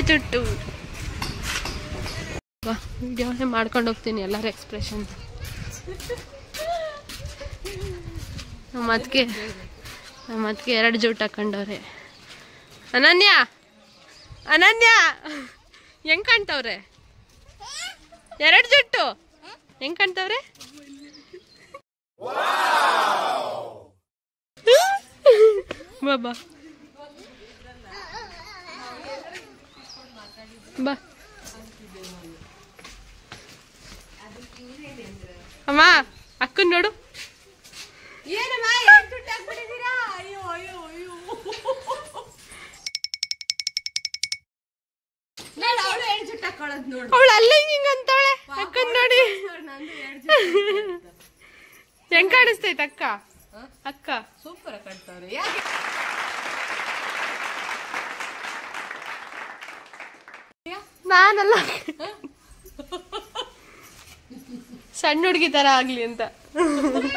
ಜುಟ್ಟು ವಿಡಿಯೋನೇ ಮಾಡ್ಕೊಂಡು ಹೋಗ್ತೀನಿ ಎಲ್ಲರ ಎಕ್ಸ್ಪ್ರೆಷನ್ ನಮ್ಮ ಅದಕ್ಕೆ ನಮ್ಮ ಅದಕ್ಕೆ ಎರಡು ಜುಟ್ಟು ಹಾಕೊಂಡವ್ರೆ ಅನನ್ಯ ಅನನ್ಯ ಹೆಂಗ್ ಕಾಣ್ತವ್ರೆ ಎರಡು ಜುಟ್ಟು ಹೆಂಗ್ ಕಾಣ್ತವ್ರೆ ಬಾ ಬಾ ಬಾ ಅಮ್ಮ ಅಕ್ಕನ್ ನೋಡು ಅವಳು ಅಲ್ಲ ಹಿಂಗ ಹಿಂಗ ಅಂತಾಳೆ ಅಕ್ಕನ್ ನೋಡಿ ಹೆಂಗ್ ಕಾಣಿಸ್ತೈತೆ ಅಕ್ಕ ಅಕ್ಕ ಸೂಪರ್ ಕಟ್ತಾರೆ ಯಾಕೆ ನಾನಲ್ಲ ಸಣ್ಣ ಹುಡುಗಿ ತರ ಆಗ್ಲಿ ಅಂತ